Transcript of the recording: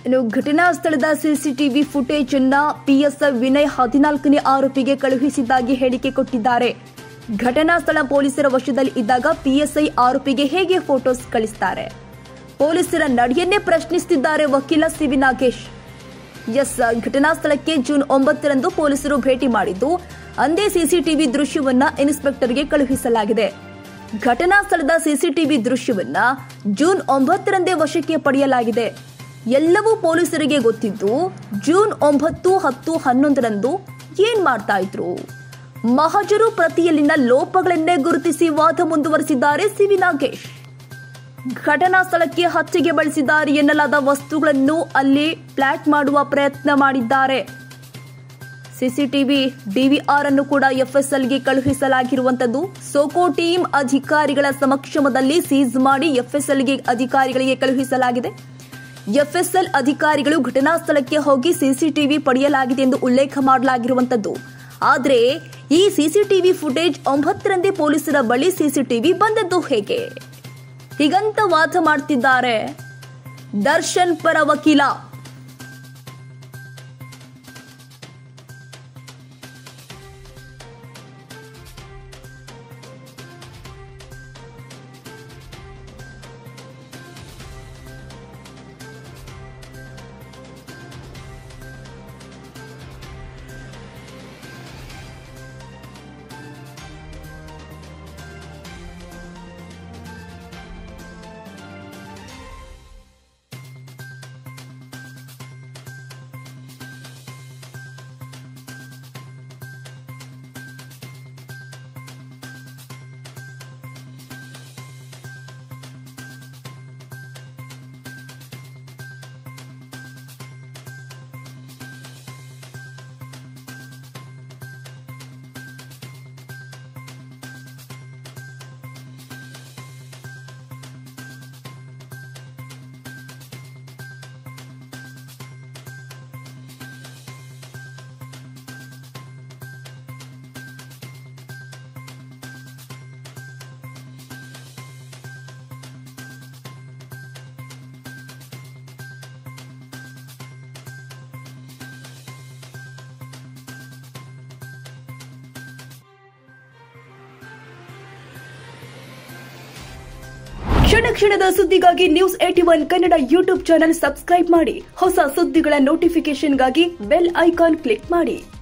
ಇನ್ನು ಘಟನಾ ಸ್ಥಳದ ಸಿಸಿಟಿವಿ ಫುಟೇಜ್ ಅನ್ನ ಪಿಎಸ್ಐ ವಿನಯ್ ಹದಿನಾಲ್ಕನೇ ಆರೋಪಿಗೆ ಕಳುಹಿಸಿದ್ದಾಗಿ ಹೇಳಿಕೆ ಕೊಟ್ಟಿದ್ದಾರೆ ಘಟನಾ ಸ್ಥಳ ಪೊಲೀಸರ ವಶದಲ್ಲಿ ಇದ್ದಾಗ ಪಿಎಸ್ಐ ಆರೋಪಿಗೆ ಹೇಗೆ ಫೋಟೋಸ್ ಕಳಿಸ್ತಾರೆ ಪೊಲೀಸರ ನಡೆಯನ್ನೇ ಪ್ರಶ್ನಿಸುತ್ತಿದ್ದಾರೆ ವಕೀಲ ಸಿವಿ ನಾಗೇಶ್ ಎಸ್ ಘಟನಾ ಸ್ಥಳಕ್ಕೆ ಜೂನ್ ಒಂಬತ್ತರಂದು ಪೊಲೀಸರು ಭೇಟಿ ಮಾಡಿದ್ದು ಅಂದೇ ಸಿಸಿಟಿವಿ ದೃಶ್ಯವನ್ನ ಇನ್ಸ್ಪೆಕ್ಟರ್ಗೆ ಕಳುಹಿಸಲಾಗಿದೆ ಘಟನಾ ಸ್ಥಳದ ಸಿಸಿಟಿವಿ ದೃಶ್ಯವನ್ನ ಜೂನ್ ಒಂಬತ್ತರಂದೇ ವಶಕ್ಕೆ ಪಡೆಯಲಾಗಿದೆ ಎಲ್ಲವೂ ಪೊಲೀಸರಿಗೆ ಗೊತ್ತಿದ್ದು ಜೂನ್ ಒಂಬತ್ತು ಹತ್ತು ಹನ್ನೊಂದರಂದು ಏನ್ ಮಾಡ್ತಾ ಇದ್ರು ಮಹಜರು ಪ್ರತಿಯಲ್ಲಿನ ಲೋಪಗಳನ್ನೇ ಗುರುತಿಸಿ ವಾದ ಮುಂದುವರೆಸಿದ್ದಾರೆ ಸಿವಿ ನಾಗೇಶ್ ಘಟನಾ ಸ್ಥಳಕ್ಕೆ ಹತ್ಯೆಗೆ ಬಳಸಿದ್ದಾರೆ ಎನ್ನಲಾದ ವಸ್ತುಗಳನ್ನು ಅಲ್ಲಿ ಫ್ಲಾಟ್ ಮಾಡುವ ಪ್ರಯತ್ನ ಮಾಡಿದ್ದಾರೆ ಸಿಸಿಟಿವಿ ಡಿವಿಆರ್ ಅನ್ನು ಕೂಡ ಎಫ್ಎಸ್ಎಲ್ಗೆ ಕಳುಹಿಸಲಾಗಿರುವಂತದ್ದು ಸೋಕೋ ಟೀಮ್ ಅಧಿಕಾರಿಗಳ ಸಮಕ್ಷಮದಲ್ಲಿ ಸೀಸ್ ಮಾಡಿ ಎಫ್ಎಸ್ಎಲ್ಗೆ ಅಧಿಕಾರಿಗಳಿಗೆ ಕಳುಹಿಸಲಾಗಿದೆ ಎಫ್ಎಸ್ಎಲ್ ಅಧಿಕಾರಿಗಳು ಘಟನಾ ಸ್ಥಳಕ್ಕೆ ಹೋಗಿ ಸಿಸಿಟಿವಿ ಪಡೆಯಲಾಗಿದೆ ಎಂದು ಉಲ್ಲೇಖ ಮಾಡಲಾಗಿರುವಂತದ್ದು ಆದರೆ ಈ ಸಿಸಿಟಿವಿ ಫುಟೇಜ್ ಒಂಬತ್ತರಂದೇ ಪೊಲೀಸರ ಬಳಿ ಸಿಸಿಟಿವಿ ಬಂದದ್ದು ಹೇಗೆ ಹೀಗಂತ ವಾದ ಮಾಡ್ತಿದ್ದಾರೆ ದರ್ಶನ್ ಪರ ವಕೀಲ ಕ್ಷಣ ಕ್ಷಣದ ಸುದ್ದಿಗಾಗಿ news eighty one Kannada YouTube channel subscribe ಮಾಡಿ ಹೊಸ ಸುದ್ದಿಗಳ ನೋಟಿಫಿಕೇಶನ್ಗಾಗಿ ಬೆಲ್ ಐಕಾನ್ ಕ್ಲಿಕ್ ಮಾಡಿ